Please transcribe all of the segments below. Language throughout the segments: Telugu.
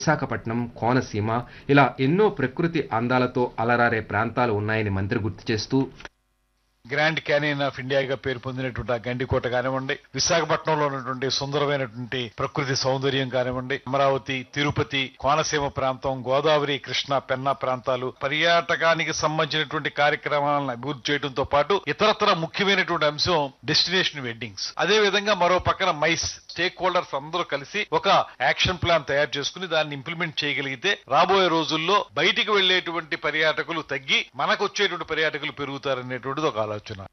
విశాఖపట్నం కోనసీమ ఇలా ఎన్నో ప్రకృతి అందాలతో అలరారే ప్రాంతాలు ఉన్నాయని మంత్రి గుర్తు చేస్తూ గ్రాండ్ క్యానియన్ ఆఫ్ ఇండియాగా పేరు పొందినటువంటి ఆ గండికోట కానివ్వండి విశాఖపట్నంలో ఉన్నటువంటి సుందరమైనటువంటి ప్రకృతి సౌందర్యం కానివ్వండి అమరావతి తిరుపతి కోనసీమ ప్రాంతం గోదావరి కృష్ణా పెన్నా ప్రాంతాలు పర్యాటకానికి సంబంధించినటువంటి కార్యక్రమాలను అభివృద్ధి చేయడంతో పాటు ఇతరత్ర ముఖ్యమైనటువంటి అంశం డెస్టినేషన్ వెడ్డింగ్స్ అదే విధంగా మరో పక్కన మైస్ స్టేక్ హోల్డర్స్ అందరూ కలిసి ఒక యాక్షన్ ప్లాన్ తయారు చేసుకుని దాన్ని ఇంప్లిమెంట్ చేయగలిగితే రాబోయే రోజుల్లో బయటికి వెళ్లేటువంటి పర్యాటకులు తగ్గి మనకు వచ్చేటువంటి పర్యాటకులు పెరుగుతారనేటువంటిది ఒక ఆలోచన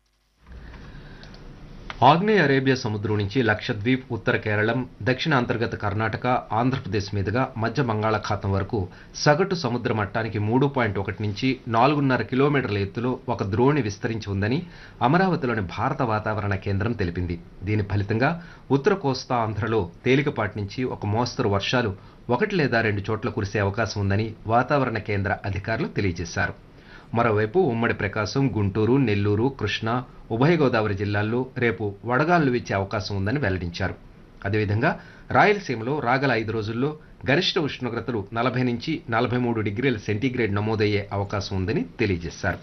ఆగ్నేయ అరేబియా సముద్రం నుంచి లక్షద్వీప్ ఉత్తర కేరళం దక్షిణ అంతర్గత కర్ణాటక ఆంధ్రప్రదేశ్ మీదుగా మధ్య బంగాళాఖాతం వరకు సగటు సముద్ర మట్టానికి మూడు పాయింట్ ఒకటి నుంచి నాలుగున్నర కిలోమీటర్ల ఎత్తులో ఒక ద్రోణి విస్తరించి ఉందని అమరావతిలోని భారత వాతావరణ కేంద్రం తెలిపింది దీని ఫలితంగా ఉత్తర కోస్తా ఆంధ్రలో తేలికపాటి నుంచి ఒక మోస్తరు వర్షాలు ఒకటి లేదా రెండు చోట్ల కురిసే అవకాశం ఉందని వాతావరణ కేంద్ర అధికారులు తెలియజేశారు మరోవైపు ఉమ్మడి ప్రకాశం గుంటూరు నెల్లూరు కృష్ణా ఉభయ గోదావరి జిల్లాల్లో రేపు వడగాలులు వీచే అవకాశం ఉందని వెల్లడించారు అదేవిధంగా రాయలసీమలో రాగల ఐదు రోజుల్లో గరిష్ట ఉష్ణోగ్రతలు నలభై నుంచి నలభై మూడు డిగ్రీల సెంటీగ్రేడ్ నమోదయ్యే అవకాశం ఉందని తెలియజేశారు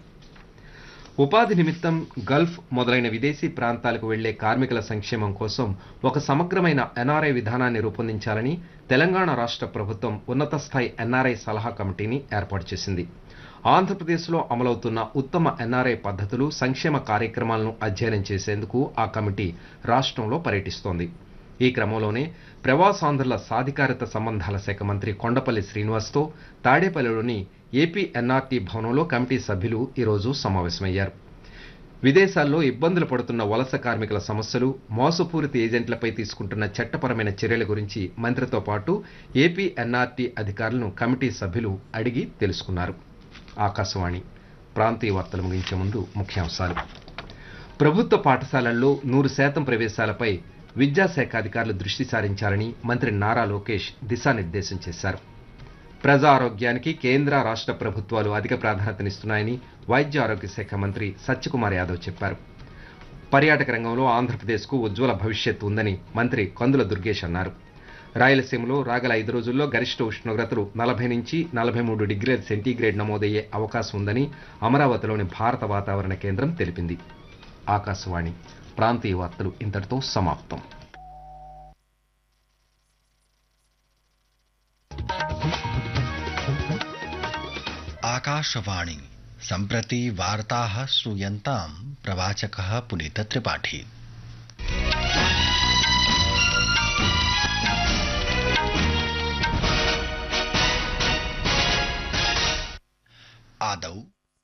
ఉపాధి నిమిత్తం గల్ఫ్ మొదలైన విదేశీ ప్రాంతాలకు వెళ్లే కార్మికుల సంక్షేమం కోసం ఒక సమగ్రమైన ఎన్ఆర్ఐ విధానాన్ని రూపొందించాలని తెలంగాణ రాష్ట్ర ప్రభుత్వం ఉన్నత స్థాయి ఎన్ఆర్ఐ సలహా కమిటీని ఏర్పాటు చేసింది ఆంధ్రప్రదేశ్లో అమలవుతున్న ఉత్తమ ఎన్ఆర్ఐ పద్ధతులు సంక్షేమ కార్యక్రమాలను అధ్యయనం చేసేందుకు ఆ కమిటీ రాష్ట్రంలో పర్యటిస్తోంది ఈ క్రమంలోనే ప్రవాసాంధ్రుల సాధికారత సంబంధాల శాఖ మంత్రి కొండపల్లి శ్రీనివాస్తో తాడేపల్లిలోని ఏపీ ఎన్ఆర్టీ భవనంలో కమిటీ సభ్యులు ఈరోజు సమావేశమయ్యారు విదేశాల్లో ఇబ్బందులు పడుతున్న వలస కార్మికుల సమస్యలు మోసపూరిత ఏజెంట్లపై తీసుకుంటున్న చట్టపరమైన చర్యల గురించి మంత్రితో పాటు ఏపీ ఎన్ఆర్టీ అధికారులను కమిటీ సభ్యులు అడిగి తెలుసుకున్నారు ఆకాశవాణి ప్రాంతీయ వార్తలు ముగించే ముందు ముఖ్యాంశాలు ప్రభుత్వ పాఠశాలల్లో నూరు శాతం ప్రవేశాలపై విద్యాశాఖ అధికారులు దృష్టి సారించాలని మంత్రి నారా లోకేష్ దిశానిర్దేశం చేశారు ప్రజా ఆరోగ్యానికి కేంద్ర రాష్ట్ర ప్రభుత్వాలు అధిక ప్రాధాన్యతనిస్తున్నాయని వైద్య ఆరోగ్య శాఖ మంత్రి సత్యకుమార్ యాదవ్ చెప్పారు పర్యాటక రంగంలో ఆంధ్రప్రదేశ్కు ఉజ్వల భవిష్యత్తు ఉందని మంత్రి కందుల దుర్గేష్ అన్నారు రాయలసీమలో రాగల ఐదు రోజుల్లో గరిష్ట ఉష్ణోగ్రతలు నలభై నుంచి నలభై మూడు డిగ్రీల సెంటీగ్రేడ్ నమోదయ్యే అవకాశం ఉందని అమరావతిలోని భారత వాతావరణ కేంద్రం తెలిపింది ఆకాశవాణి ప్రాంతీయ వార్తలు ఇంతటితో సమాప్తం आकाशवाणी सम्प्रति वार्ताः श्रूयन्तां प्रवाचकः पुनीतत्रिपाठी आदौ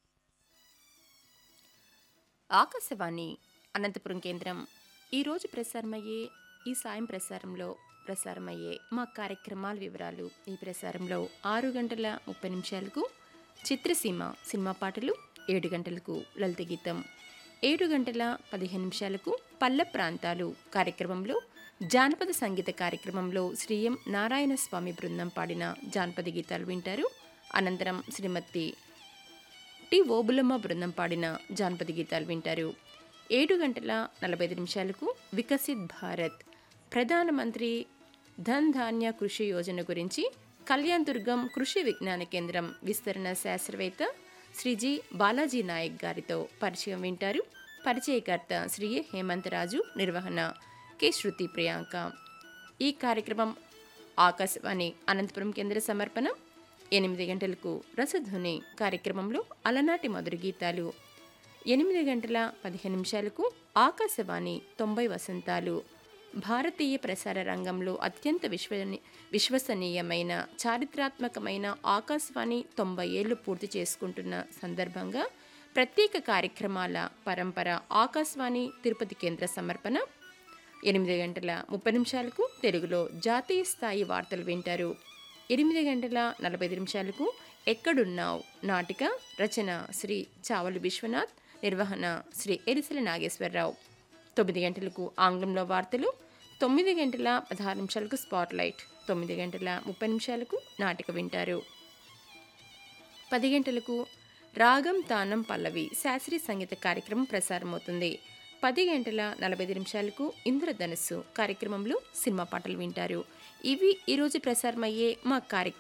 ఆకాశవాణి అనంతపురం కేంద్రం ఈరోజు ప్రసారమయ్యే ఈ సాయం ప్రసారంలో ప్రసారమయ్యే మా కార్యక్రమాల వివరాలు ఈ ప్రసారంలో ఆరు గంటల ముప్పై నిమిషాలకు చిత్రసీమ సినిమా పాటలు ఏడు గంటలకు లలిత గీతం ఏడు గంటల పదిహేను నిమిషాలకు పల్లె ప్రాంతాలు కార్యక్రమంలో జానపద సంగీత కార్యక్రమంలో శ్రీ ఎం నారాయణ స్వామి బృందం పాడిన జానపద గీతాలు వింటారు అనంతరం శ్రీమతి టి ఓబులమ్మ బృందం పాడిన జానపద గీతాలు వింటారు ఏడు గంటల నలభై ఐదు నిమిషాలకు వికసిత్ భారత్ ప్రధానమంత్రి ధన్ ధాన్య కృషి యోజన గురించి కళ్యాణ్ దుర్గం కృషి విజ్ఞాన కేంద్రం విస్తరణ శాస్త్రవేత్త శ్రీజీ బాలాజీ నాయక్ గారితో పరిచయం వింటారు పరిచయకర్త శ్రీ ఏ హేమంతరాజు నిర్వహణ కె శృతి ప్రియాంక ఈ కార్యక్రమం ఆకాశవాణి అనంతపురం కేంద్ర సమర్పణ ఎనిమిది గంటలకు రసధ్వని కార్యక్రమంలో అలనాటి మధుర గీతాలు ఎనిమిది గంటల పదిహేను నిమిషాలకు ఆకాశవాణి తొంభై వసంతాలు భారతీయ ప్రసార రంగంలో అత్యంత విశ్వని విశ్వసనీయమైన చారిత్రాత్మకమైన ఆకాశవాణి తొంభై ఏళ్లు పూర్తి చేసుకుంటున్న సందర్భంగా ప్రత్యేక కార్యక్రమాల పరంపర ఆకాశవాణి తిరుపతి కేంద్ర సమర్పణ ఎనిమిది గంటల ముప్పై నిమిషాలకు తెలుగులో జాతీయ స్థాయి వార్తలు వింటారు ఎనిమిది గంటల నలభై ఐదు నిమిషాలకు ఎక్కడున్నావు నాటిక రచన శ్రీ చావలి విశ్వనాథ్ నిర్వహణ శ్రీ ఎరిసెల నాగేశ్వరరావు తొమ్మిది గంటలకు ఆంగ్లంలో వార్తలు తొమ్మిది గంటల పదహారు నిమిషాలకు స్పాట్లైట్ తొమ్మిది గంటల ముప్పై నిమిషాలకు నాటిక వింటారు పది గంటలకు రాగం తానం పల్లవి శాస్త్రీయ సంగీత కార్యక్రమం ప్రసారమవుతుంది పది గంటల నలభై ఐదు నిమిషాలకు ఇంద్రధనుస్సు కార్యక్రమంలో సినిమా పాటలు వింటారు ఇవి ఈరోజు ప్రసారమయ్యే మా కార్యక్రమం